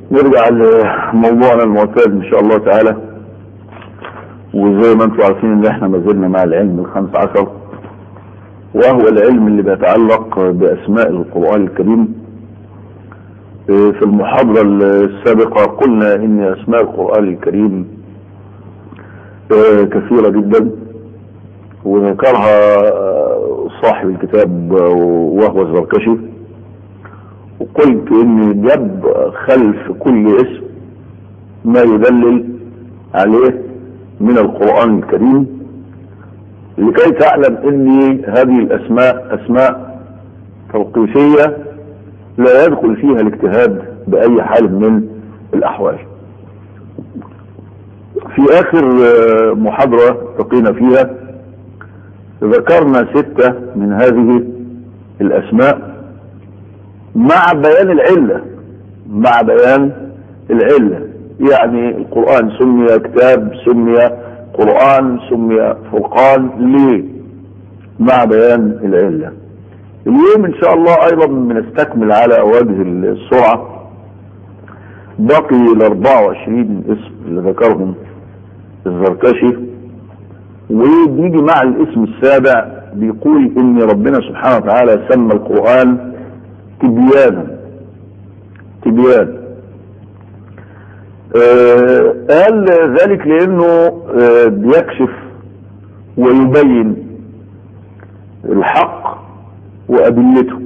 نرجع لموضوعنا المعتاد ان شاء الله تعالى وزي ما انتم عارفين ان احنا ما زلنا مع العلم الخمس عشر وهو العلم اللي بيتعلق باسماء القرآن الكريم في المحاضرة السابقة قلنا ان اسماء القرآن الكريم كثيرة جدا وذكرها صاحب الكتاب وهو الزركشي وقلت ان جاب خلف كل اسم ما يدلل عليه من القرآن الكريم لكي تعلم ان هذه الاسماء اسماء توقيفية لا يدخل فيها الاجتهاد باي حال من الاحوال في اخر محاضرة التقينا فيها ذكرنا ستة من هذه الاسماء مع بيان العلة مع بيان العلة يعني القرآن سمي كتاب سمي قرآن سمي فرقان ليه مع بيان العلة اليوم ان شاء الله ايضا بنستكمل على وجه السرعة باقي ال 24 اسم اللي ذكرهم الزركشي وبيجي مع الاسم السابع بيقول ان ربنا سبحانه وتعالى سمى القرآن تبيانا تبيان آه قال ذلك لانه آه بيكشف ويبين الحق وادلته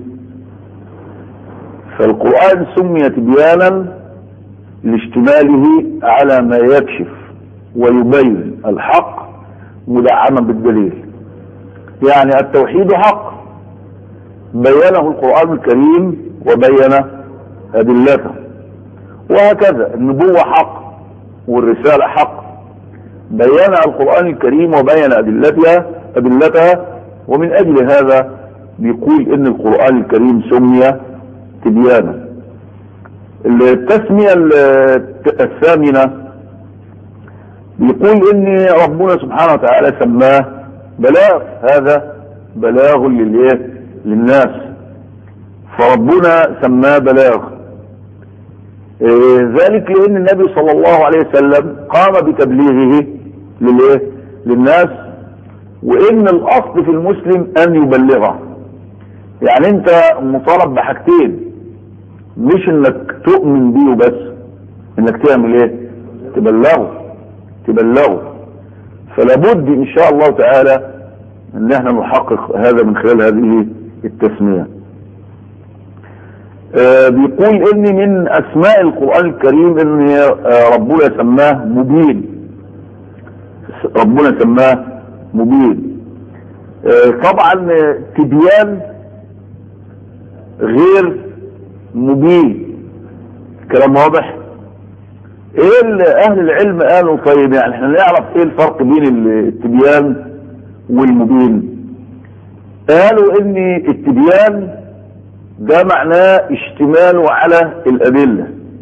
فالقرآن سمي تبيانا لاشتماله على ما يكشف ويبين الحق مدعما بالدليل يعني التوحيد حق بينه القرآن الكريم وبين أدلته وهكذا النبوة حق والرسالة حق بينها القرآن الكريم وبين أدلتها أدلتها ومن أجل هذا بيقول إن القرآن الكريم سمي تبيانا التسمية الثامنة بيقول إن ربنا سبحانه وتعالى سماه بلاغ هذا بلاغ للإيه للناس فربنا سماه بلاغ إيه ذلك لان النبي صلى الله عليه وسلم قام بتبليغه للايه للناس وان الاصل في المسلم ان يبلغه يعني انت مطالب بحاجتين مش انك تؤمن بيه بس انك تعمل ايه تبلغه تبلغه فلابد ان شاء الله تعالى ان احنا نحقق هذا من خلال هذه التسمية آه بيقول ان من اسماء القرآن الكريم ان آه ربنا سماه مبين ربنا سماه مبين آه طبعا تبيان غير مبين كلام واضح ايه اهل العلم قالوا طيب يعني احنا نعرف ايه الفرق بين التبيان والمبين قالوا ان التبيان ده معناه اشتماله على الادلة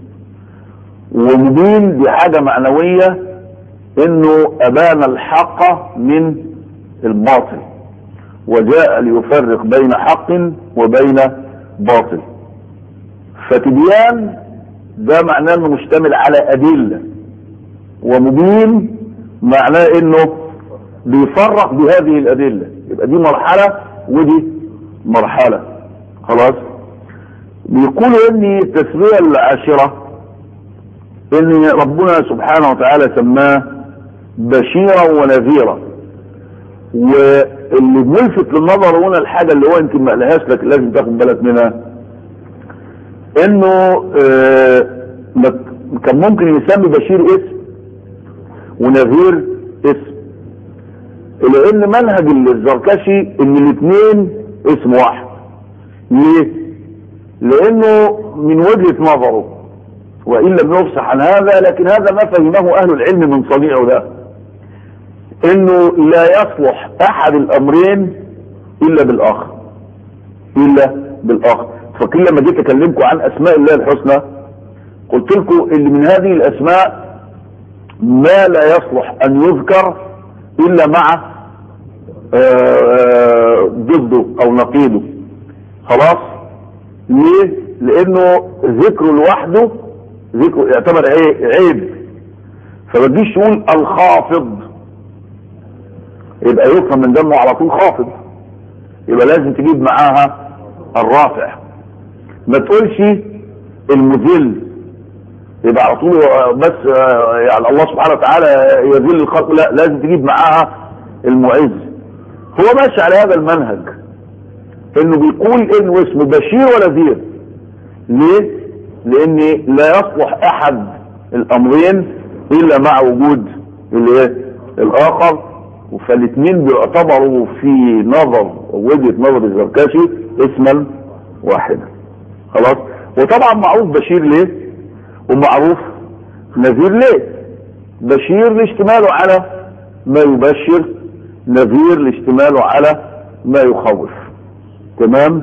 ومبين دي حاجة معنوية انه ابان الحق من الباطل وجاء ليفرق بين حق وبين باطل فتبيان ده معناه انه مشتمل على ادلة ومبين معناه انه بيفرق بهذه الادلة يبقى دي مرحلة ودي مرحلة خلاص بيقولوا ان التسمية العاشرة ان ربنا سبحانه وتعالى سماه بشيرا ونذيرا واللي ملفت للنظر هنا الحاجة اللي هو يمكن ما قالهاش لكن لازم تاخد بالك منها انه اه كان ممكن يسمي بشير اسم ونذير اسم لان منهج الزركشي ان الاثنين اسم واحد ليه لانه من وجهة نظره وان لم يفصح عن هذا لكن هذا ما فهمه اهل العلم من صنيعه ده انه لا يصلح احد الامرين الا بالاخر الا بالاخر فكل لما جيت اكلمكم عن اسماء الله الحسنى قلت لكم ان من هذه الاسماء ما لا يصلح ان يذكر الا مع ضده او نقيضه خلاص ليه لانه ذكره لوحده ذكر يعتبر ايه عيب فما تجيش تقول الخافض يبقى يفهم من دمه على طول خافض يبقى لازم تجيب معاها الرافع ما تقولش المذل يبقى على طول بس يعني الله سبحانه وتعالى يذل الخلق لا لازم تجيب معاها المعز هو ماشي على هذا المنهج انه بيقول انه اسمه بشير ونذير ليه لان لا يصلح احد الامرين الا مع وجود الايه الاخر فالاثنين بيعتبروا في نظر وجهه نظر الزركشي اسما واحدا خلاص وطبعا معروف بشير ليه ومعروف نذير ليه بشير لاشتماله على ما يبشر نذير لاشتماله على ما يخوف تمام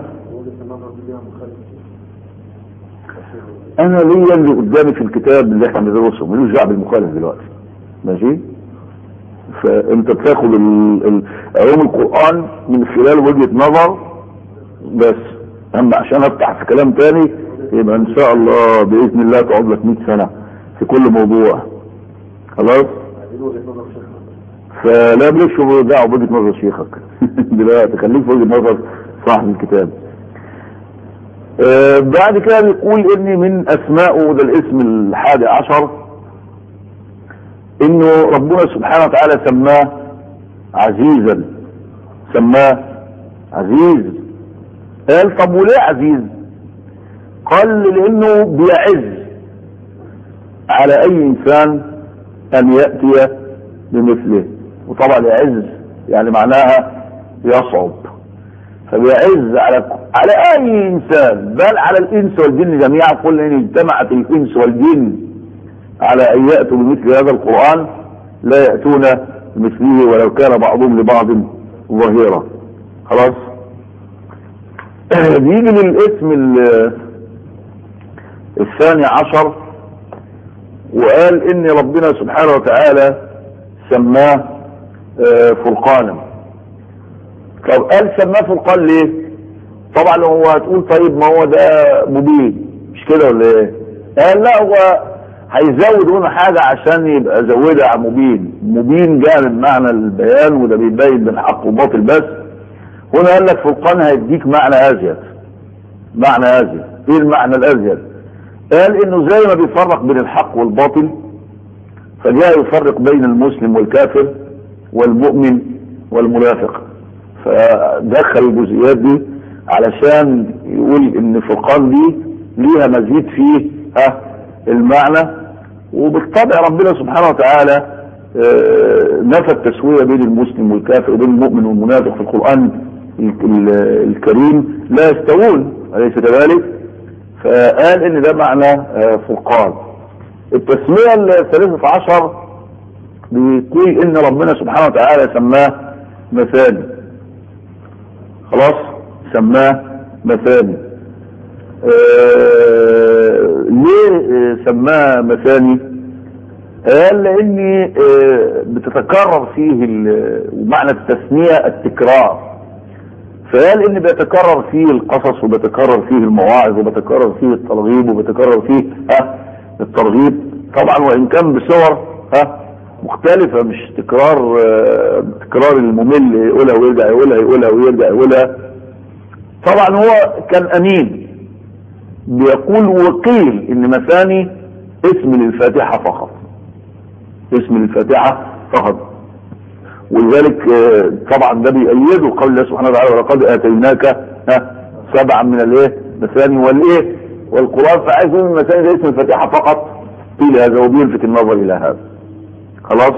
انا ليا اللي قدامي في الكتاب اللي احنا بندرسه ملوش دعوه بالمخالف دلوقتي ماشي فانت بتاخد ال- ال- علوم القران من خلال وجهه نظر بس اما عشان افتح في كلام تاني يبقى ان شاء الله باذن الله تقعد لك 100 سنه في كل موضوع خلاص فلا مالكش دعوه بوجهه نظر شيخك دلوقتي خليك في وجهه نظر صاحب الكتاب آه، بعد كده بيقول ان من اسمائه ده الاسم الحادي عشر انه ربنا سبحانه وتعالى سماه عزيزا سماه عزيز قال طب وليه عزيز قال لانه بيعز على اي انسان ان ياتي بمثله وطبعا يعز يعني معناها يصعب فبيعز على على اي انسان بل على الانس والجن جميعا قل ان اجتمعت الانس والجن على ان ياتوا بمثل هذا القران لا ياتون بمثله ولو كان بعضهم لبعض ظهيرا خلاص بيجي للاسم ال- الثاني عشر وقال ان ربنا سبحانه وتعالى سماه آه، فرقانا طب قال سماه فرقان ليه طبعا لو هو هتقول طيب ما هو ده مبين مش كده ولا ايه قال لا هو هيزود هنا حاجة عشان يبقى زودها على مبين مبين جاء من معنى البيان وده بيبين بين حق وباطل بس هنا قال لك فرقان هيديك معنى ازيد معنى ازيد ايه المعنى الازيد قال انه زي ما بيفرق بين الحق والباطل فجاء يفرق بين المسلم والكافر والمؤمن والمنافق فدخل الجزئيات دي علشان يقول ان فرقان دي ليها مزيد في ها المعنى وبالطبع ربنا سبحانه وتعالى آه، نفى التسوية بين المسلم والكافر وبين المؤمن والمنافق في القرآن ال- ال- الكريم لا يستوون أليس كذلك؟ فقال ان ده معنى آه، فرقان التسمية الثالثة عشر بيقول ان ربنا سبحانه وتعالى سماه مثاني خلاص سماه مثاني آه ليه آه، سماه مثاني قال لان آه بتتكرر فيه ال- ومعنى التثنية التكرار فقال ان بيتكرر فيه القصص وبيتكرر فيه المواعظ وبيتكرر فيه الترغيب وبيتكرر فيه ها الترغيب طبعا وان كان بصور ها مختلفة مش تكرار آه، تكرار الممل يقولها ويرجع يقولها يقولها ويرجع يقولها طبعا هو كان امين بيقول وقيل ان مثاني اسم للفاتحة فقط اسم للفاتحة فقط ولذلك آه، طبعا ده بيأيده قول الله سبحانه وتعالى ولقد اتيناك ها سبعا من الايه مثاني والايه والقران فعايز يقول المثاني ده اسم الفاتحه فقط قيل هذا وبيلفت النظر الى هذا خلاص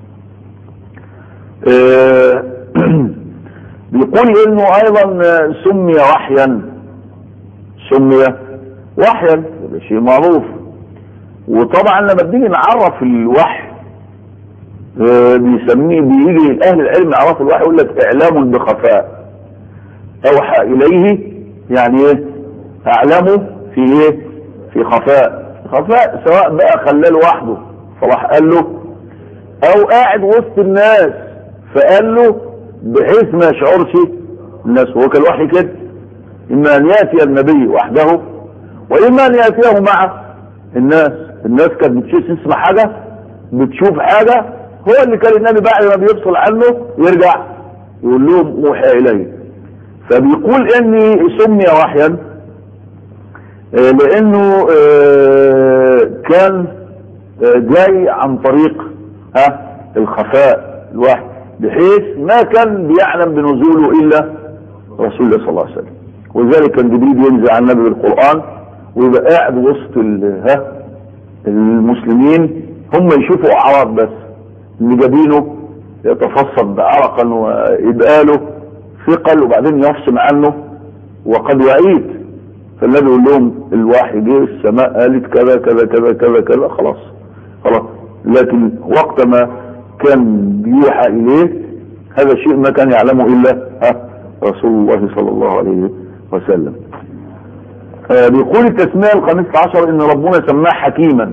آه، بيقول انه ايضا آه، سمي وحيا سمي وحيا ده شيء معروف وطبعا لما بنيجي نعرف الوحي آه، بيسميه بيجي اهل العلم يعرفوا الوحي يقول لك اعلام بخفاء اوحى اليه يعني ايه اعلمه في ايه في خفاء خفاء سواء بقى خلاه لوحده فراح قال له او قاعد وسط الناس فقال له بحيث ما يشعرش الناس هو كان الوحي كده اما ان ياتي النبي وحده واما ان ياتيه مع الناس الناس كانت بتشوف تسمع حاجة بتشوف حاجة هو اللي كان النبي بعد ما بيفصل عنه يرجع يقول لهم اوحي الي فبيقول اني سمي وحيا آه، لانه آه، كان آه، جاي عن طريق ها الخفاء الوحي بحيث ما كان بيعلم بنزوله الا رسول الله صلى الله عليه وسلم ولذلك كان جبريل ينزل على النبي بالقران ويبقى قاعد وسط ال- ها المسلمين هم يشوفوا اعراض بس اللي جابينه يتفصد عرقا ويبقاله ثقل وبعدين يفصم عنه وقد وعيد فالنبي يقول لهم الوحي جه السماء قالت كذا كذا كذا كذا كذا خلاص خلاص لكن وقت ما كان بيوحى اليه هذا شيء ما كان يعلمه الا ها رسول الله صلى الله عليه وسلم آه بيقول التسمية الخامسة عشر ان ربنا سماه حكيما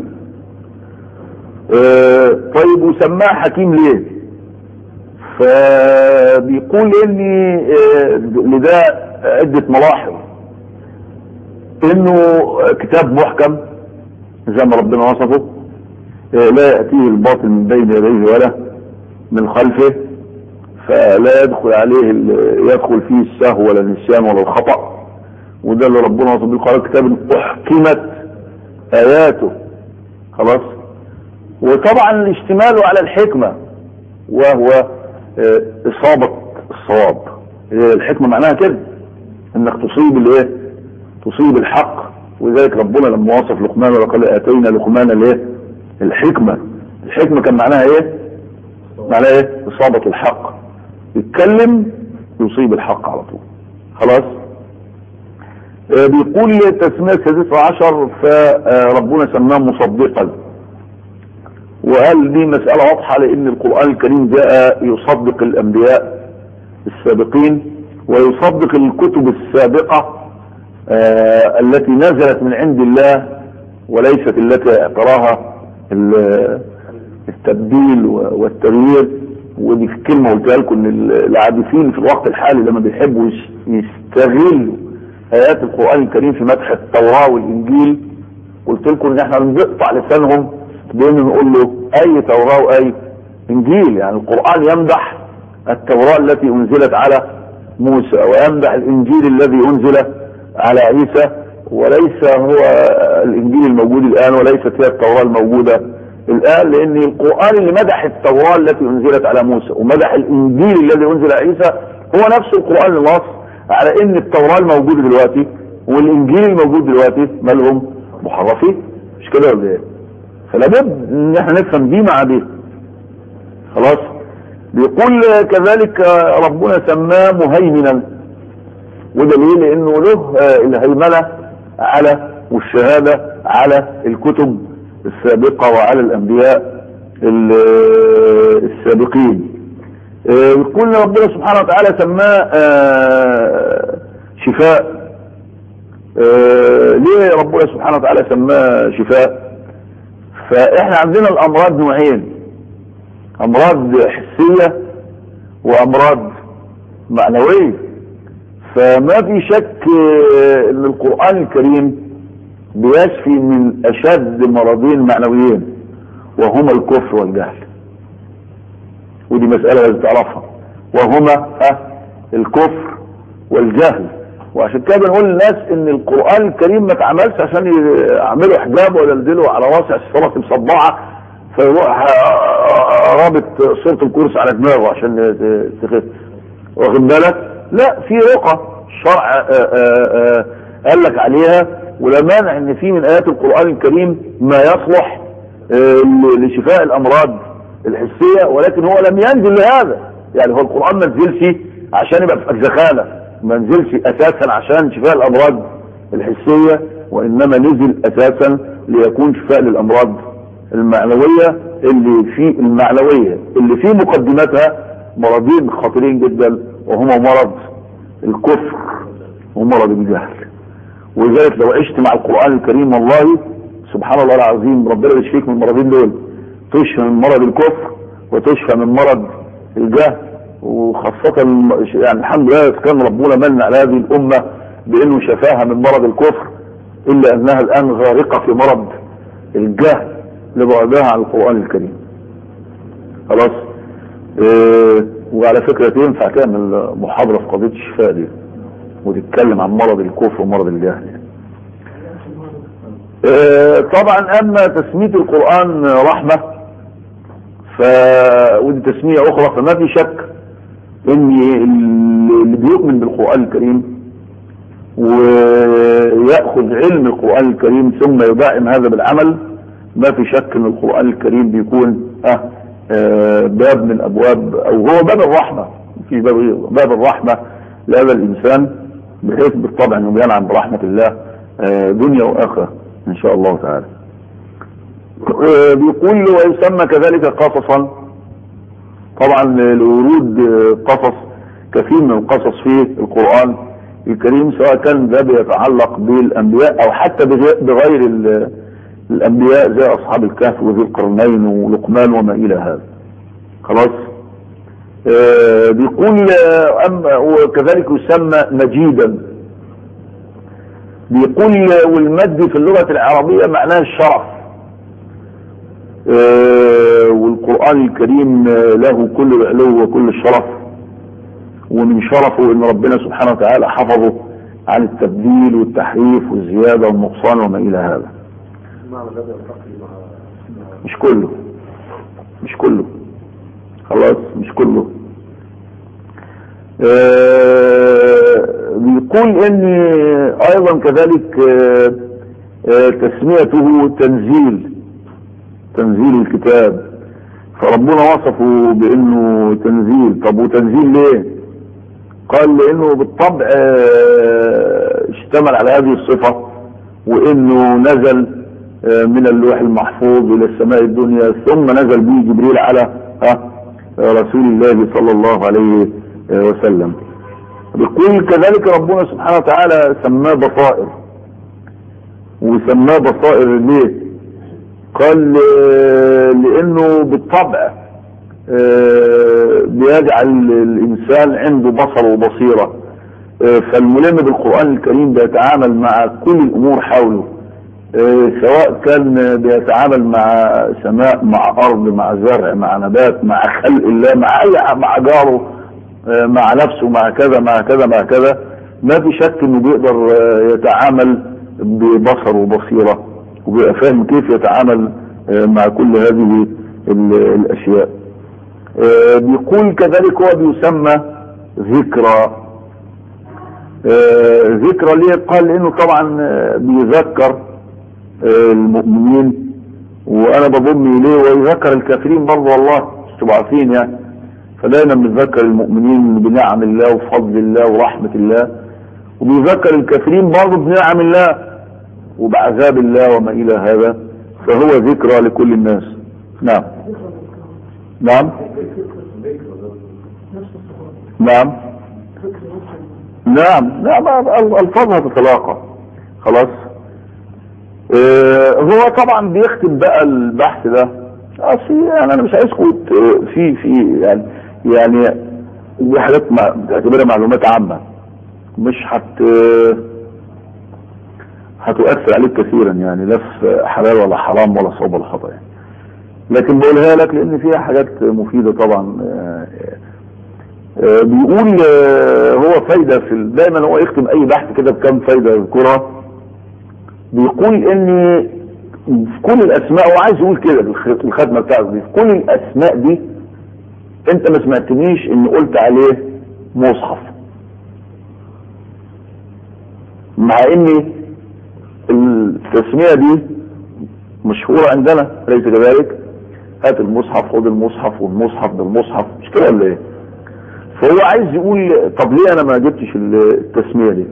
آه طيب وسماه حكيم ليه فبيقول اني آه لده عدة ملاحظ انه كتاب محكم زي ما ربنا وصفه آه لا يأتيه الباطل من بين يديه ولا من خلفه فلا يدخل عليه ال- يدخل فيه السهو ولا النسيان ولا الخطأ وده اللي ربنا وصف به قال كتاب احكمت اياته خلاص وطبعا اشتماله على الحكمة وهو اه، اصابة الصواب هي الحكمة معناها كده انك تصيب الايه تصيب الحق ولذلك ربنا لما وصف لقمان وقال اتينا لقمان الايه الحكمة الحكمة كان معناها ايه معناها ايه اصابة الحق يتكلم يصيب الحق على طول خلاص آه، بيقول التسمية السادسة عشر فربنا سماه مصدقا وقال دي مسألة واضحة لأن القرآن الكريم جاء يصدق الأنبياء السابقين ويصدق الكتب السابقة آه، التي نزلت من عند الله وليست التي اعتراها ال- التبديل و- والتغيير ودي في كلمة قلتها لكم ان العابثين في الوقت الحالي لما بيحبوا يس- يستغلوا آيات القرآن الكريم في مدح التوراة والإنجيل قلت لكم ان احنا بنقطع لسانهم بان نقول له اي توراة واي انجيل يعني القرآن يمدح التوراة التي انزلت على موسى ويمدح الانجيل الذي انزل على عيسى وليس هو الانجيل الموجود الان وليست هي التوراة الموجودة الان لان القرآن اللي مدح التوراة التي انزلت على موسى ومدح الانجيل الذي انزل على عيسى هو نفس القرآن اللي نص على ان التوراة الموجودة دلوقتي والانجيل الموجود دلوقتي مالهم محرفين مش كده ولا ايه فلابد ان احنا نفهم دي مع دي خلاص بيقول كذلك ربنا سماه مهيمنا وده ليه لانه له آه، الهيمنة على والشهادة على الكتب السابقة وعلى الانبياء ال- آه، السابقين آه، يقول ربنا سبحانه وتعالى سماه آه، شفاء آه، ليه ربنا سبحانه وتعالى سماه شفاء فاحنا عندنا الامراض نوعين امراض حسية وامراض معنوية فما في شك آه، ان القرآن الكريم بيشفي من اشد مرضين معنويين وهما الكفر والجهل ودي مسألة لازم تعرفها وهما ها الكفر والجهل وعشان كده بنقول للناس ان القرآن الكريم ما اتعملش عشان يعملوا حجاب ولا يلدلوا على راسه الصلاة مصبعة فيروح آه، رابط صورة الكرسي على دماغه عشان ت- تخف واخد بالك لا في رقى الشرع آه، آه، آه، قال لك عليها ولا مانع ان في من ايات القرآن الكريم ما يصلح آه، ل- لشفاء الامراض الحسية ولكن هو لم ينزل لهذا يعني هو القرآن ما نزلش عشان يبقى في أجزخانة ما نزلش اساسا عشان شفاء الامراض الحسية وانما نزل اساسا ليكون شفاء للامراض المعنوية اللي في المعنوية اللي في مقدمتها مرضين خطيرين جدا وهما مرض الكفر ومرض الجهل ولذلك لو عشت مع القرآن الكريم والله سبحان الله العظيم ربنا يشفيك من المرضين دول تشفى من مرض الكفر وتشفى من مرض الجهل وخاصة يعني الحمد لله كان ربنا من على هذه الأمة بأنه شفاها من مرض الكفر إلا أنها الآن غارقة في مرض الجهل لبعدها عن القرآن الكريم خلاص اه وعلى فكرة تنفع تعمل محاضرة في قضية الشفاء دي وتتكلم عن مرض الكفر ومرض الجهل يعني. اه طبعا اما تسمية القرآن رحمة ف ودي تسمية اخرى فما في شك ان اللي بيؤمن بالقرآن الكريم ويأخذ علم القرآن الكريم ثم يدعم هذا بالعمل ما في شك ان القرآن الكريم بيكون اه آه باب من ابواب او هو باب الرحمة في باب, باب الرحمة لهذا الانسان بحيث بالطبع انه بينعم برحمة الله آه دنيا واخرة ان شاء الله تعالى آه بيقول ويسمى كذلك قصصا طبعا لورود قصص كثير من القصص في القرآن الكريم سواء كان ده بيتعلق بالانبياء او حتى بغير الانبياء زي اصحاب الكهف وذي القرنين ولقمان وما الى هذا خلاص آه بيقول أما وكذلك يسمى مجيدا بيقول والمد في اللغة العربية معناه الشرف آه والقرآن الكريم له كل العلو وكل الشرف ومن شرفه ان ربنا سبحانه وتعالى حفظه عن التبديل والتحريف والزيادة والنقصان وما الى هذا مش كله مش كله خلاص مش كله آه بيقول ان ايضا كذلك آه آه تسميته تنزيل تنزيل الكتاب فربنا وصفه بانه تنزيل طب وتنزيل ليه قال لانه بالطبع اشتمل على هذه الصفة وانه نزل من اللوح المحفوظ الى السماء الدنيا ثم نزل به جبريل على رسول الله صلى الله عليه وسلم بيقول كذلك ربنا سبحانه وتعالى سماه بصائر وسماه بصائر ليه قال لانه بالطبع بيجعل الانسان عنده بصر وبصيرة فالملم بالقرآن الكريم بيتعامل مع كل الامور حوله سواء كان بيتعامل مع سماء مع ارض مع زرع مع نبات مع خلق الله مع اي مع جاره مع نفسه مع كذا مع كذا مع كذا ما في شك انه بيقدر يتعامل ببصر وبصيرة وبيبقى فاهم كيف يتعامل مع كل هذه الاشياء بيقول كذلك هو بيسمى ذكرى ذكرى ليه قال لانه طبعا بيذكر المؤمنين وانا بضم اليه ويذكر الكافرين برضه والله تبقوا عارفين يعني فدايما بنذكر المؤمنين بنعم الله وفضل الله ورحمة الله وبيذكر الكافرين برضه بنعم الله وبعذاب الله وما الى هذا فهو ذكرى لكل الناس نعم نعم نعم نعم نعم الفاظها تتلاقى خلاص اه هو طبعا بيختم بقى البحث ده اصل يعني انا مش عايزكم في في يعني يعني دي حاجات بتعتبرها معلومات عامة مش هت هتؤثر عليك كثيرا يعني لا في حلال ولا حرام ولا صواب ولا خطأ يعني لكن بقولها لك لان فيها حاجات مفيدة طبعا بيقول هو فايدة في دايما هو يختم اي بحث كده بكم فايدة يذكرها بيقول ان في كل الاسماء هو عايز يقول كده في الختمة بتاعته دي في كل الاسماء دي انت ما سمعتنيش ان قلت عليه مصحف مع ان التسمية دي مشهورة عندنا ليس كذلك هات المصحف خد المصحف والمصحف بالمصحف مش كده ولا ايه فهو عايز يقول طب ليه انا ما جبتش التسمية دي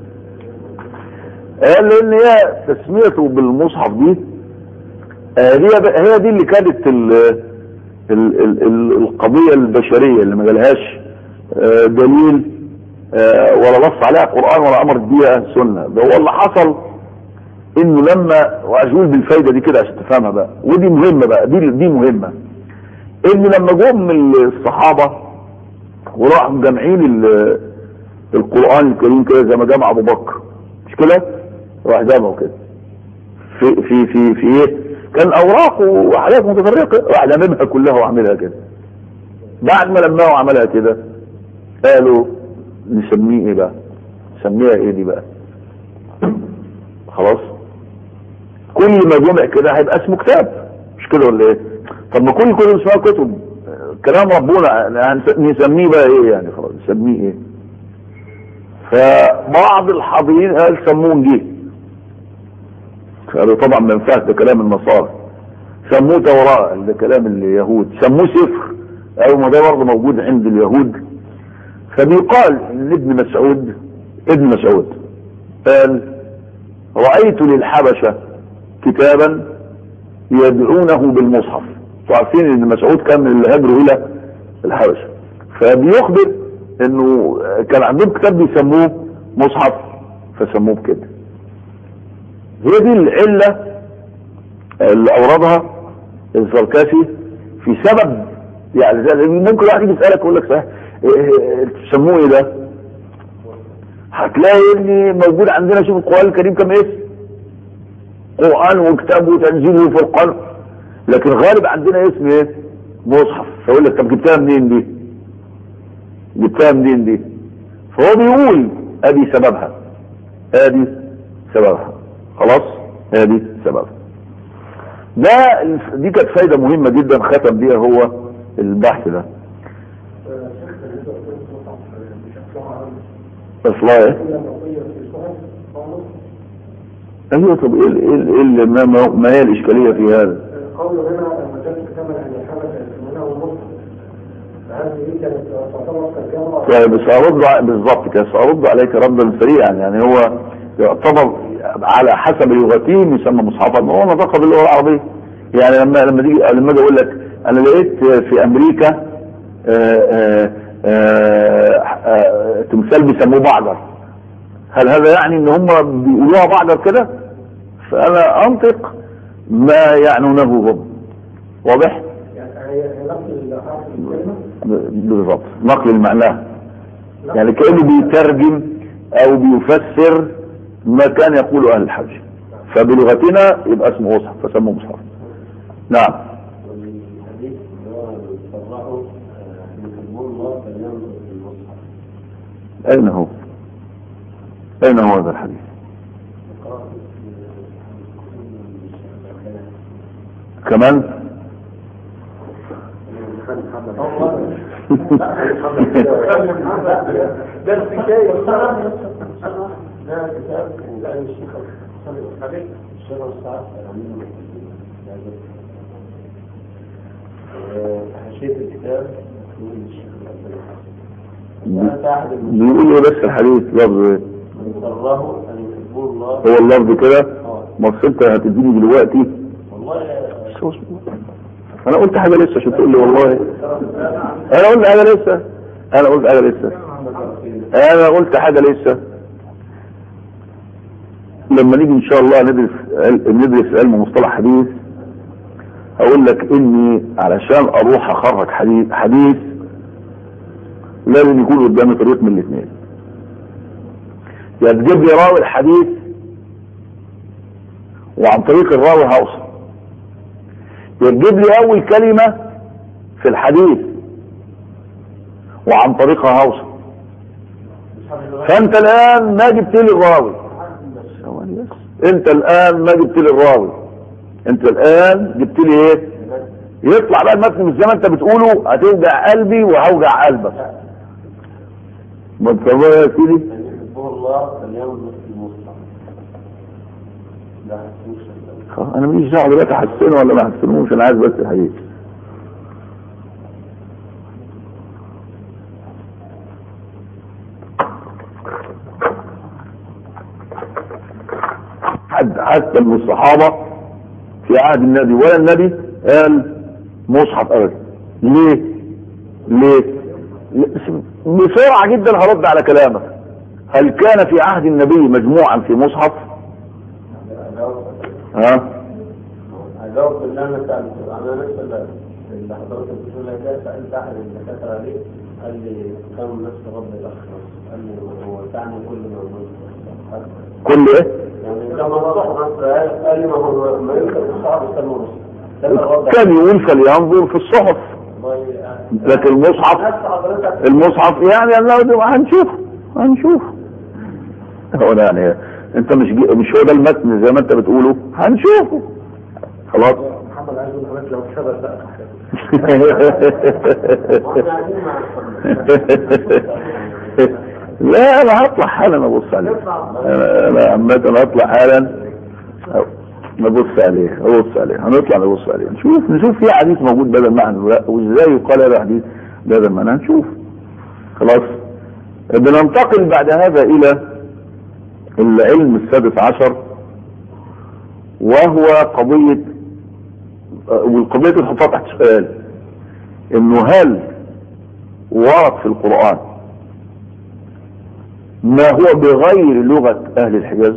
قال لان هي تسميته بالمصحف دي هي هي دي اللي كانت ال ال ال ال القضية البشرية اللي ما جالهاش دليل ولا نص عليها قرآن ولا امر بيها سنة ده هو اللي حصل انه لما واقول بالفايدة دي كده عشان تفهمها بقى ودي مهمة بقى دي دي مهمة ان لما جم الصحابة وراحوا جامعين القرآن الكريم كده زي ما جمع ابو بكر مش كده راح جمعه كده في في في في ايه كان اوراق وحاجات متفرقه واحد لممها كلها وعملها كده بعد ما لمها وعملها كده قالوا نسميه ايه بقى نسميها ايه دي بقى خلاص كل ما جمع كده هيبقى اسمه كتاب مش كده ولا ايه طب ما كل كتب اسمها كتب كلام ربنا هنس- نسميه بقى ايه يعني خلاص نسميه ايه فبعض الحاضرين قال سموه انجيل قالوا طبعا ما ينفعش ده كلام النصارى سموه توراة ده كلام اليهود سموه سفر او ما ده برضه موجود عند اليهود فبيقال ان ابن مسعود ابن مسعود قال رأيت للحبشة كتابا يدعونه بالمصحف عارفين ان مسعود كان من اللي هاجروا الى الحبشة فبيخبر انه كان عندهم كتاب بيسموه مصحف فسموه بكده هي دي العلة اللي اوردها الزركشي في سبب يعني زي ممكن واحد يجي يسألك يقول لك صحيح إيه- إيه- تسموه ايه ده هتلاقي ان موجود عندنا شوف القرآن الكريم كم اسم قرآن وكتاب وتنزيل وفرقان لكن غالب عندنا اسم ايه مصحف فيقول لك طب جبتها منين دي جبتها منين دي فهو بيقول ادي سببها ادي سببها خلاص ادي سببها ده دي كانت فايدة مهمة جدا ختم بيها هو البحث ده اصلا ايه ايوه طب ايه ال- ايه ال- ايه ال- ما, ما- ما هي الاشكالية في هذا قول هنا وجدت كتابا عن الحبشة يسمونه المصحف فهذه دي كانت تعتبر ترجمة طيب سأرد ع- بالظبط كده سأرد عليك ردا سريعا يعني هو يعتبر على حسب لغتهم يسمى مصحفا هو نطق باللغة العربية يعني لما لما تيجي لما اجي اقول لك انا لقيت في امريكا آه، آه، آه، آه، تمثال بيسموه بعضر هل هذا يعني ان هم بيقولوها بعضر كده فانا انطق ما يعنونه هم واضح يعني هي هي نفس حرف الكلمة بالظبط نقل المعنى يعني كأنه بيترجم او بيفسر ما كان يقوله اهل الحج فبلغتنا يبقى اسمه مصحف فسموه مصحف نعم والحديث اللي هو صرحه يحبون الله فلينظر في المصحف اين هو اين هو هذا الحديث قرأت كمان ده الحكاية ده كتاب لا الشيخ عليك الشيخ السعد الأمين حاشية الكتاب يقول الشيخ عبد الحسن أنت أحد بيقول ايه بس الحديث لفظ ايه من سره أن يحبون الله هو اللفظ كده آه. ما أصل انت هتديني دلوقتي والله انا قلت حاجه لسه عشان تقول لي والله انا قلت حاجه لسه انا قلت حاجه لسه انا قلت حاجه لسه لما نيجي ان شاء الله ندرس ندرس علم مصطلح حديث اقول لك اني علشان اروح اخرج حديث حديث لازم يكون قدامي طريق من الاثنين يا تجيب لي راوي الحديث وعن طريق الراوي هوصل يا تجيب لي اول كلمة في الحديث وعن طريقها هوصل فانت الان ما جبت لي الراوي ثواني بس. انت الان ما جبت لي الراوي انت الان جبت لي ايه يطلع بقى المتن مش زي ما انت بتقوله هتوجع قلبي وهوجع قلبك ما انت بقى يا سيدي أن يحبون الله فلينظر في المصحف لا حسوش خلاص، انا ماليش دعوه دلوقتي احسنه ولا ما احسنوش انا عايز بس الحديث حد حتى من الصحابه في عهد النبي ولا النبي قال مصحف ابدا ليه؟ ليه؟ ل- بسرعه جدا هرد على كلامك هل كان في عهد النبي مجموعا في مصحف؟ ها؟ أجاوب بالله أنا سألت أنا نفس اللي اللي حضرتك بتقول لك ده سألت أحد الدكاترة عليه قال لي كان نفس رب الأخ قال لي هو تعني كل ما موجود كل ايه؟ يعني لما نصح قال لي ما هو ما يمكن الصحابة يسموا مسلم ده الوضع. كان يقول فلينظر في الصحف والله لكن المصحف نفس حضرتك المصحف يعني الله هنشوف هنشوف هو ده يعني انت مش جي- مش هو ده المتن زي ما انت بتقوله هنشوفه خلاص محمد عايز يقول لحضرتك لو اتثبت بقى واحنا قاعدين مع الصلاة. لا انا هطلع حالا ابص عليه انا أنا عامة هطلع حالا نبص عليه نبص عليه هنطلع نبص عليه نشوف نشوف في حديث موجود بدل معنى ولا لا وازاي يقال هذا حديث بدل معنى هنشوف خلاص بننتقل بعد هذا الى العلم السادس عشر وهو قضية والقضية اللي نحطها تحت سؤال انه هل ورد في القرآن ما هو بغير لغة اهل الحجاز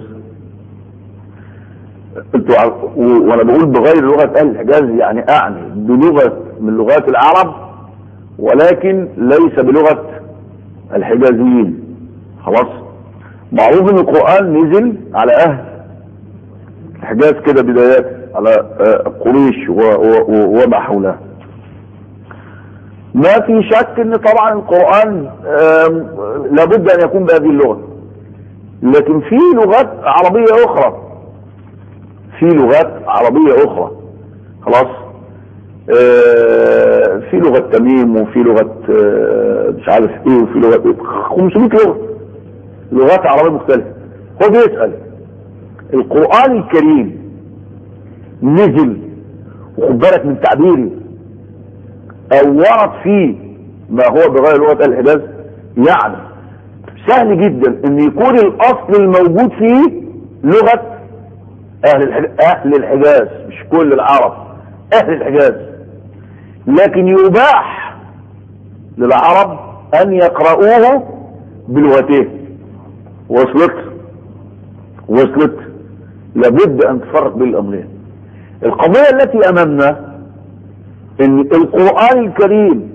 انتوا عارف- و- وانا بقول بغير لغة اهل الحجاز يعني اعني بلغة من لغات العرب ولكن ليس بلغة الحجازيين خلاص معروف ان القرآن نزل على اهل الحجاز كده بدايات على آه، قريش و- و- و- وما حولها ما في شك ان طبعا القرآن آم، لابد ان يكون بهذه اللغة لكن في لغات عربية اخرى في لغات عربية اخرى خلاص آه، في لغة تميم وفي لغة آه، مش عارف ايه وفي لغة ايه 500 لغة لغات عربية مختلفة هو بيسأل القرآن الكريم نزل وخد بالك من تعبيري او ورد فيه ما هو بغير لغة الحجاز يعني سهل جدا ان يكون الاصل الموجود فيه لغة اهل الحجاز, أهل الحجاز مش كل العرب اهل الحجاز لكن يباح للعرب ان يقرؤوه بلغتين وصلت وصلت لابد ان تفرق بين الامرين القضية التي امامنا ان القرآن الكريم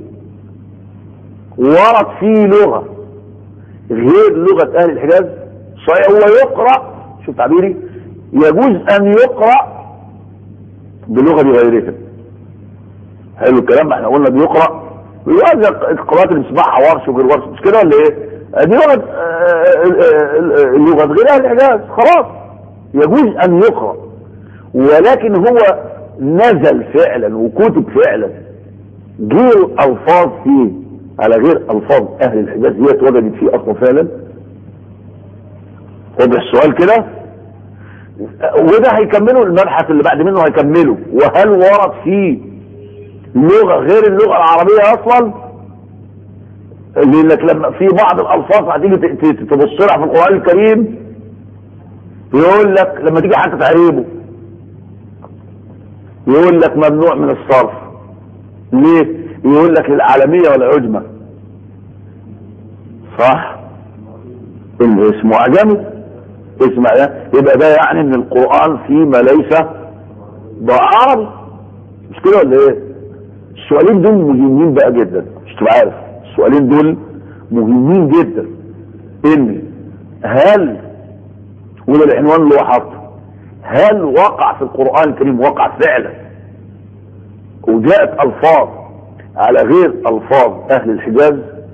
ورد فيه لغة غير لغة اهل الحجاز صحيح هو يقرأ شوف تعبيري يجوز ان يقرأ بلغة غيرهم حلو الكلام ما احنا قلنا بيقرأ بيوزع القراءات اللي بنسمعها ورش وغير ورش مش كده ولا ايه؟ دي لغة آه، آه، آه، لغة غير اهل الحجاز خلاص يجوز ان يقرأ ولكن هو نزل فعلا وكتب فعلا غير الفاظ فيه على غير الفاظ اهل الحجاز هي اتوجدت فيه اصلا فعلا واضح السؤال كده وده هيكملوا المبحث اللي بعد منه هيكمله وهل ورد فيه لغة غير اللغة العربية اصلا لانك لما في بعض الالفاظ هتيجي ت- ت- تبص لها في القرآن الكريم يقول لك لما تيجي حتى تعريبه يقول لك ممنوع من الصرف ليه يقول لك للعالمية والعجمة صح اللي اسمه عجمي اسمع ده يبقى ده يعني ان القرآن فيه ما ليس بعربي مش كده ولا ايه السؤالين دول مهمين بقى جدا مش تبقى عارف السؤالين دول مهمين جدا ان هل وده العنوان اللي هو حاطه هل وقع في القرآن الكريم وقع فعلا وجاءت الفاظ على غير الفاظ اهل الحجاز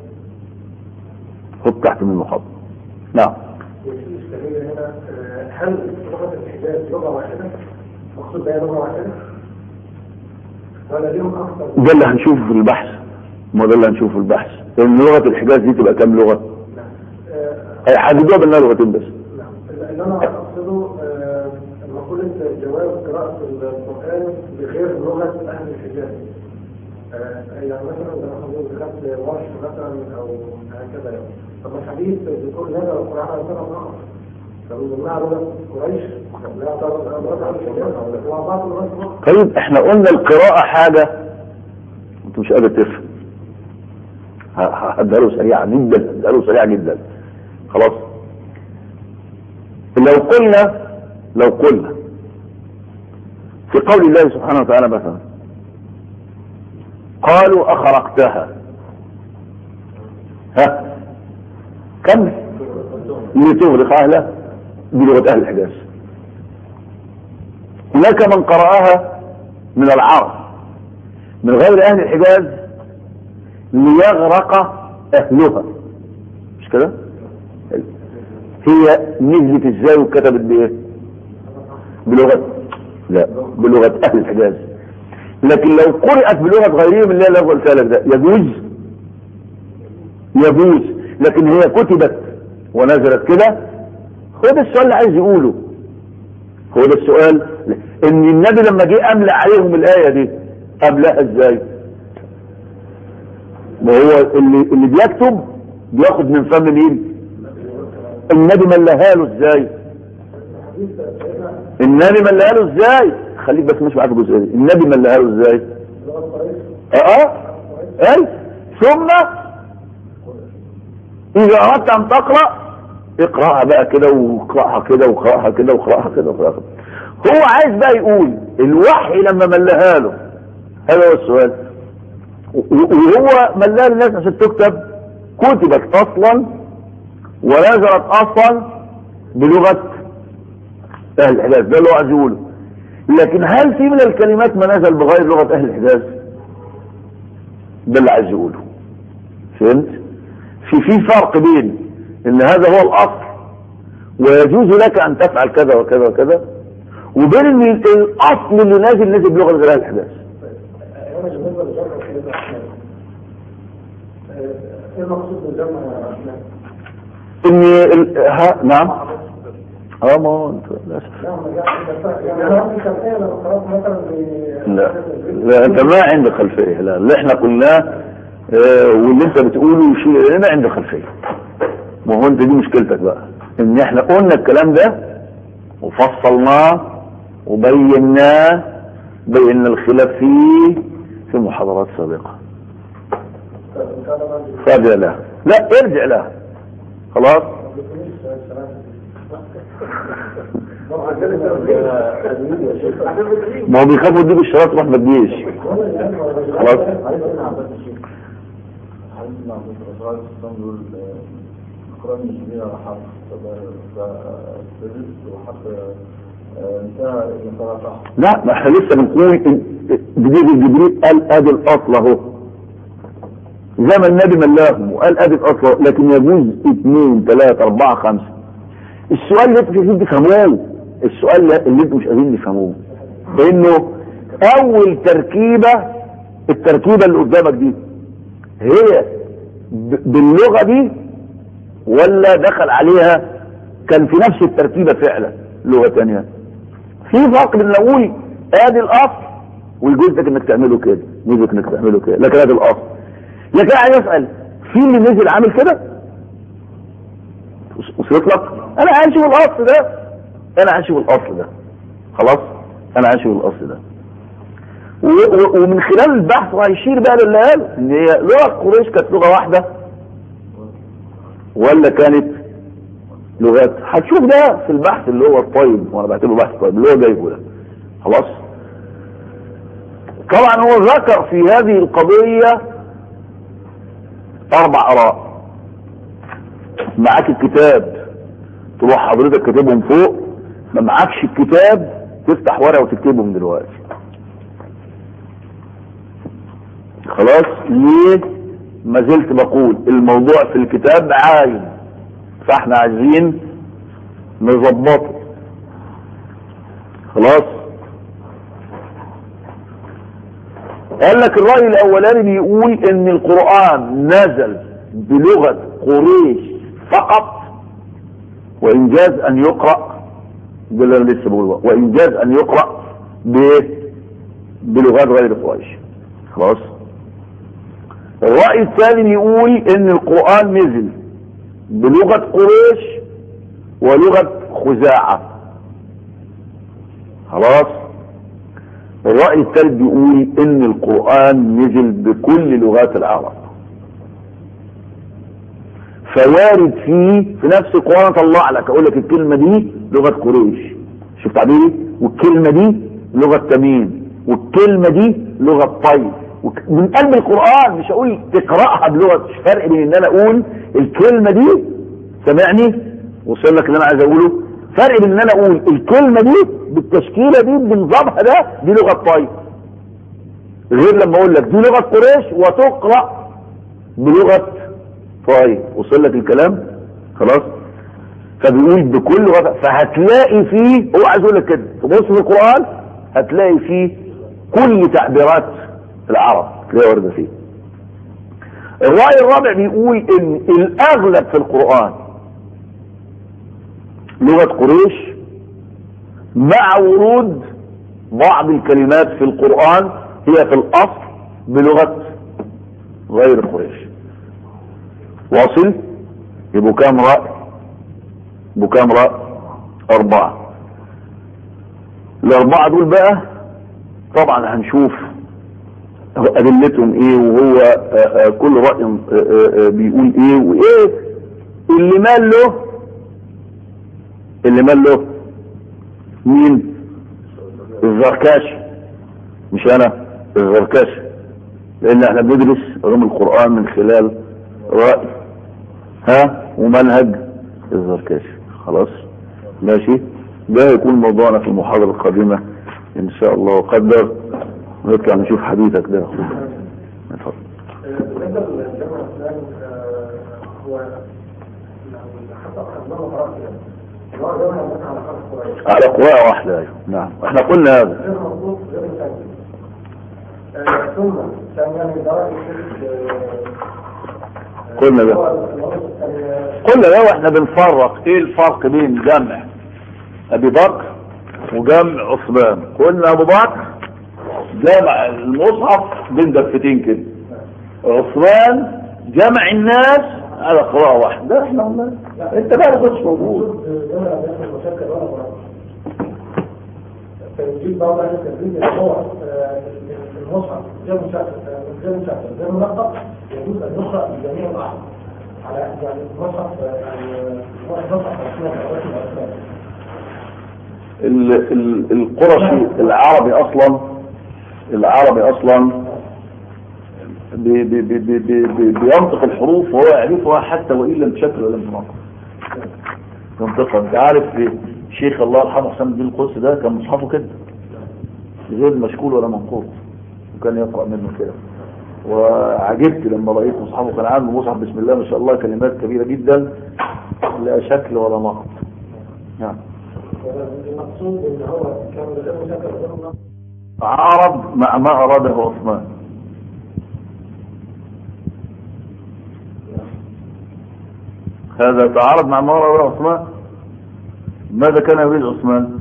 خد تحت منه خط نعم وفي إشكالية هنا آه، هل لغة الحجاز لغة واحدة؟ مقصود بها لغة واحدة؟ ولا ليهم أكثر؟ ده اللي هنشوفه في البحث ما ده اللي هنشوفه في البحث لان لغة الحجاز دي تبقى كام لغة نعم. آه، هيحددوها بانها لغتين بس نعم. اللي أنا أقصده آه، مقولة جواز قراءة القرآن بغير لغة أهل الحجاز. آه، يعني مثلا إذا أخذوا دخلت ورش مثلا أو هكذا يعني. طب الحديث بيقول نزل القرآن على سنة آخر. فمن ضمنها لغة قريش لا يعتبر لغة أهل الحجاز وبعض اللغات الأخرى. طيب احنا قلنا القراءة حاجة انت مش قادر تفهم ه- ه- هديها له سريعا جدا هديها له سريعا جدا خلاص لو قلنا لو قلنا في قول الله سبحانه وتعالى مثلا قالوا اخرقتها ها كمل لتغرق اهلها دي لغه اهل الحجاز هناك من قرأها من العرب من غير أهل الحجاز ليغرق أهلها مش كده هي نزلت ازاي وكتبت بايه بلغة لا بلغة أهل الحجاز لكن لو قرأت بلغة غيرهم اللي هي اللي قلت لك ده يجوز يجوز لكن هي كتبت ونزلت كده هو ده السؤال اللي عايز يقوله هو ده السؤال ان النبي لما جه املى عليهم الايه دي املاها ازاي ما هو اللي اللي بيكتب بياخد من فم مين النبي ملاها له ازاي النبي ملاها له ازاي خليك بس مش معاك الجزئيه دي النبي ملاها له ازاي اه اه اي ثم اذا اردت ان تقرا اقراها بقى كده واقراها كده واقراها كده واقراها كده واقراها كده هو عايز بقى يقول الوحي لما ملاها له هذا هو السؤال وهو ملاها للناس عشان تكتب كتبت اصلا ونزلت اصلا بلغه اهل الحجاز ده اللي هو عايز يقوله لكن هل في من الكلمات ما نزل بغير لغه اهل الحجاز ده اللي عايز يقوله فهمت في في فرق بين ان هذا هو الاصل ويجوز لك ان تفعل كذا وكذا وكذا وبين ان الاصل اللي نازل نازل بلغه غير اهل الحجاز هنا بالنسبه لجمع كلمه احمد ايه المقصود بالجمع يا احمد؟ ان ال... ها نعم اه ما هو انت للاسف يعني انا عندي خلفيه لما قرات مثلا لا لا انت ما عندك خلفيه لا اللي احنا قلناه اه واللي انت بتقوله شيء انا عندي خلفيه ما هو انت دي مشكلتك بقى ان احنا قلنا الكلام ده وفصلناه وبيناه بين الخلاف فيه في محاضرات سابقه فارجع لها لا ارجع لها خلاص ما هو بيخافوا يديك الشراط تروح ما تجيش خلاص القرآن المسلمين على حرف فالسلس وحتى انتهى ابن صلاح لا ما احنا لسه بنقول إن- جديد جبريل قال ادي الاصل اهو زي ما النبي ملاهم وقال ادي الاصل أهو. لكن يجوز اثنين ثلاثة اربعة خمسة السؤال اللي انتوا مش قادرين تفهموه السؤال اللي انتوا مش قادرين تفهموه لانه اول تركيبة التركيبة اللي قدامك دي هي ب- باللغة دي ولا دخل عليها كان في نفس التركيبة فعلا لغة تانية في فرق بين لو اقول ادي الاصل ويجوز لك انك تعمله كده يجوز لك انك تعمله كده لكن ادي الاصل لكن عايز اسال في اللي نزل عامل كده وصلت لك انا عايز اشوف الاصل ده انا عايز اشوف الاصل ده خلاص انا عايز اشوف الاصل ده و- و- ومن خلال البحث هيشير بقى للي قاله ان هي لغه قريش كانت لغه واحده ولا كانت لغات هتشوف ده في البحث اللي هو الطيب وانا بعتبره بحث طيب اللي هو جايبه ده خلاص طبعا هو ذكر في هذه القضية اربع اراء معاك الكتاب تروح حضرتك كاتبهم فوق ما معكش الكتاب تفتح ورقة وتكتبهم دلوقتي خلاص ليه ما زلت بقول الموضوع في الكتاب عايم فاحنا عايزين نظبطه خلاص قال لك الرأي الأولاني بيقول إن القرآن نزل بلغة قريش فقط وإن جاز أن يقرأ ده اللي أنا لسه بقوله وإن جاز أن يقرأ بإيه؟ بلغات غير قريش خلاص الرأي الثاني بيقول إن القرآن نزل بلغة قريش ولغة خزاعة خلاص الرأي الثالث بيقول ان القرآن نزل بكل لغات العرب فوارد فيه في نفس القرآن اطلع لك اقول لك الكلمة دي لغة قريش شوف تعبيري والكلمة دي لغة تميم والكلمة دي لغة طيب وك- من قلب القرآن مش اقول تقرأها بلغة مش فرق بين ان انا اقول الكلمة دي سامعني وصل لك اللي انا عايز اقوله فرق بين ان انا اقول الكلمه دي بالتشكيله دي بنظامها ده دي لغه طيب غير لما اقول لك دي لغه قريش وتقرا بلغه طيب وصل لك الكلام خلاص فبيقول بكل وضع فهتلاقي فيه هو عايز يقول لك كده تبص في القران هتلاقي فيه كل تعبيرات العرب تلاقيها وارده فيه الرأي الرابع بيقول ان الاغلب في القرآن لغة قريش مع ورود بعض الكلمات في القرآن هي في الاصل بلغة غير قريش واصل يبقوا كام رأي يبقوا كام رأي اربعة الاربعة دول بقى طبعا هنشوف ادلتهم ايه وهو آآ آآ كل رأي آآ بيقول ايه وايه اللي مال له اللي مال له مين الزركاشي مش انا الزركاشي لان احنا بندرس علوم القرآن من خلال رأي ها ومنهج الزركاشي خلاص ماشي ده يكون موضوعنا في المحاضرة القادمة ان شاء الله وقدر نطلع نشوف حديثك ده يا اخويا اتفضل بالنسبه للجامع الاسلامي هو حتى اخذناه قرات يعني هو جامع مثلا على خمس قريش على قواء واحدة ايوه نعم احنا قلنا هذا غير مضبوط غير مسجل ثم كان يعني درجه قلنا ده قلنا ده واحنا بنفرق ايه الفرق بين جمع ابي بكر وجمع عثمان قلنا ابو بكر جمع المصحف بين دفتين كده عثمان جمع الناس على قراءة واحدة ده احنا قلنا انت بقى ما كنتش موجود جامع بياخد مشاكل ولا قرات فنجيب بعض اهل التدريب اللي هو المصحف غير مسجل غير مسجل غير ملقب يجوز ان يقرا بجميع الاحرف على يعني المصحف يعني مصحف اسماء اوقات الاسماء ال- ال- القرشي العربي اصلا العربي اصلا بي بي بي بي بي بي بينطق الحروف وهو يعرفها حتى وان لم تشكل ولم تنطق ينطقها انت عارف إيه؟ شيخ الله يرحمه حسام الدين القدس ده كان مصحفه كده غير مشكول ولا منقوط وكان يقرا منه كده وعجبت لما رايت مصحفه كان عامل مصحف بسم الله ما شاء الله كلمات كبيره جدا لا شكل ولا نقط نعم المقصود ان هو كان غير مسجل غير ملقب عارض مع ما أراده عثمان هذا تعارض مع ما أراده عثمان ماذا كان يريد عثمان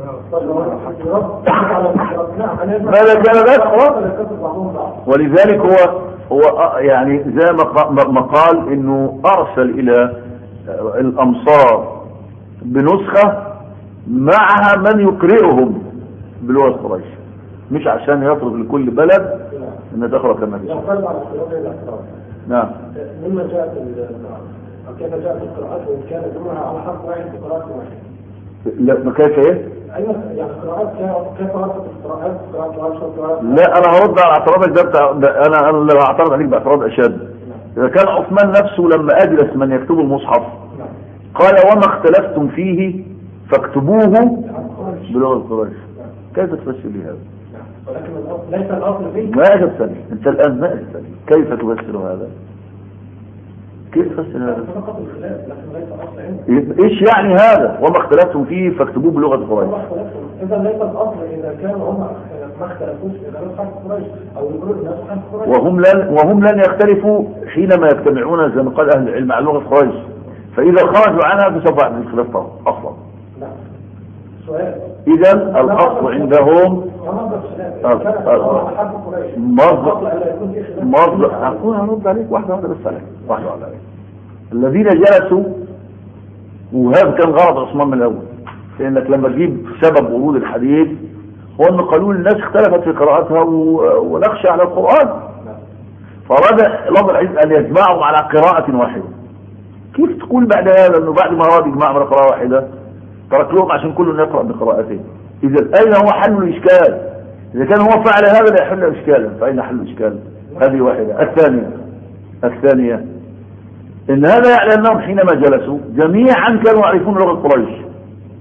ماذا كان ذلك ولذلك هو هو آه يعني زي ما ق- ما قال انه ارسل الى آه، الامصار بنسخة معها من يقرئهم بلغة قريش مش عشان يفرض لكل بلد ان تقرأ كما تشاء يختلف على اختلاف الاعتراض نعم مما جاءت القراءة أو كيف جاءت القراءات وإن كان جمعها على حرف واحد بقراءة واحدة لا ما كيف ايه أيوة يعني قراءات كيف كيف وصفت القراءات قراءة ورشة وقراءة لا انا هرد على اعتراضك ده بتاع ده انا انا اللي هعترض عليك باعتراض اشد اذا كان عثمان نفسه لما اجلس من يكتب المصحف نعم قال وما اختلفتم فيه فاكتبوه بلغة قريش كيف تفسر لي هذا نعم ولكن الأصل ليس الأصل فيه ما أجبتني أنت الآن ما أجبتني كيف تفسر هذا كيف تفسر هذا فقط الخلاف لكن ليس الأصل عنده إيش يعني هذا وما اختلفتم فيه فاكتبوه بلغة قريش هو اختلافهم. إذا ليس الأصل إذا كانوا هم ما اختلفوش إذا ناس حرف قريش أو يقولوا الناس حرف قريش وهم لن وهم لن يختلفوا حينما يجتمعون زي ما قال أهل العلم على لغة قريش فإذا خرجوا عنها فسوف يحدث الخلاف أصلا نعم سؤال إذا الأصل عندهم ومنظر خلاف آه، إذا كان آه. هو حرف قريش مصدر الأصل ألا يكون فيه خلاف مصدر هكون هرد عليك واحدة واحدة بس عليك واحدة واحدة عليك الذين جلسوا وهذا كان غلط عثمان من الأول لأنك لما تجيب سبب ورود الحديث هو أن قالوا الناس اختلفت في قراءتها و- ونخشى على القرآن فأراد الله العز أن يجمعهم على قراءة واحدة كيف تقول بعد هذا أنه بعد ما أراد يجمعهم على قراءة واحدة ترك لهم عشان كل يقرأ بقراءته إذا أين هو حل الإشكال إذا كان هو فعل هذا لا يحل إشكالا فأين حل الإشكال هذه واحدة الثانية الثانية إن هذا يعني أنهم حينما جلسوا جميعا كانوا يعرفون لغة قريش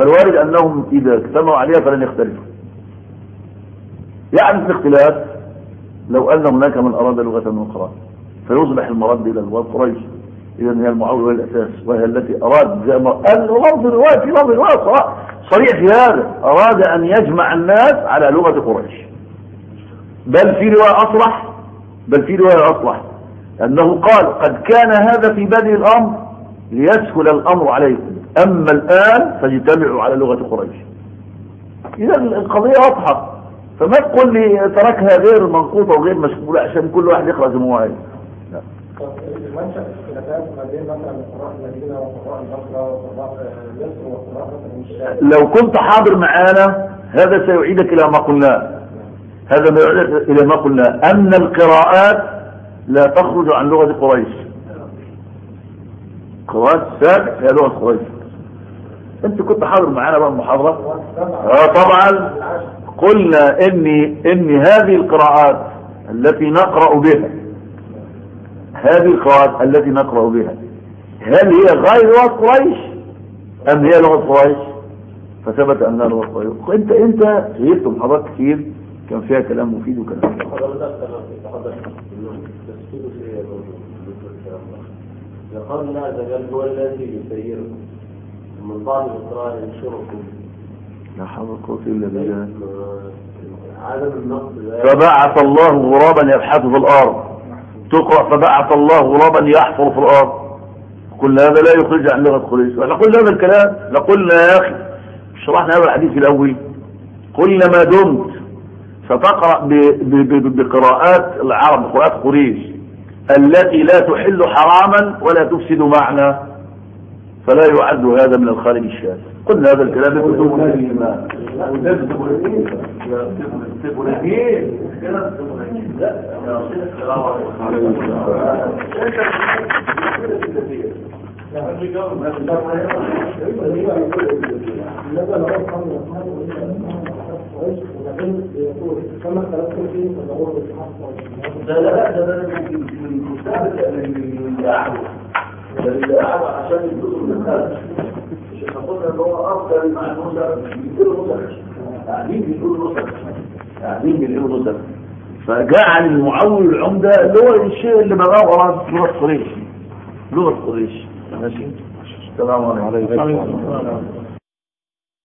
فالوارد أنهم إذا اجتمعوا عليها فلن يختلفوا يعني في الاختلاف لو أن هناك من أراد لغة من القرآن فيصبح المرد إلى لغة قريش إذا هي المعول وهي الأساس وهي التي أراد زي ما قال لفظ الرواية في لفظ الرواية صرا- صريح في هذا أراد أن يجمع الناس على لغة قريش بل في رواية أصلح بل في رواية أصلح أنه قال قد كان هذا في بدء الأمر ليسهل الأمر عليكم أما الآن فاجتمعوا على لغة قريش إذا القضية واضحة فما تقول لي تركها غير منقوطة وغير مشغولة عشان كل واحد يقرأ زي ما هو عايز طب المنشأ الخلافات ما بين مثلا قراء المدينة وقراء البصرة وقراء آه، مصر وقراء مثلا الشام لو كنت حاضر معانا هذا سيعيدك إلى ما قلناه هذا ما يعيدك إلى ما قلناه أن القراءات لا تخرج عن لغة قريش قراءات السابع هي لغة قريش أنت كنت حاضر معانا بقى المحاضرة آه طبعا قلنا إني إن هذه القراءات التي نقرأ بها هذه القراءات التي نقرأ بها هل هي غير لغة قريش أم هي لغة قريش فثبت أنها لغة قريش أنت أنت غيرت محاضرات كتير كان فيها كلام مفيد وكلام يقال الله عز وجل هو الذي يسيركم من بعض القراء ينشركم لا حول ولا قوة إلا بالله عدم النقد ده فبعث الله غرابا يبحث في الأرض تقرأ فبعث الله غرابا يحفر في الأرض قلنا هذا لا يخرج عن لغة قريش احنا قلنا هذا الكلام لقلنا يا أخي شرحنا هذا الحديث الأول قلنا ما دمت ستقرأ ب- ب- ب- بقراءات العرب قراءات قريش التي لا تحل حراما ولا تفسد معنى فلا يعد هذا من الخارج الشاذ قلنا هذا الكلام بدون الإيمان بالنسبة لغاية قرن الأسماء قريش وبعدين يقول كما اختلفتم فيه فدعوه بالحق قريش لا لا لا ده ده من من مستهدف من الدعوة ده الدعوة عشان الجزء من الخارج مش احنا قلنا ان هو افضل مع النسخ بيقولوا نسخ قاعدين بيقولوا نسخ قاعدين بيقولوا نسخ فجعل المعول العمدة اللي هو الشيء اللي بقى وراه لغة قريش لغة قريش ماشي السلام عليكم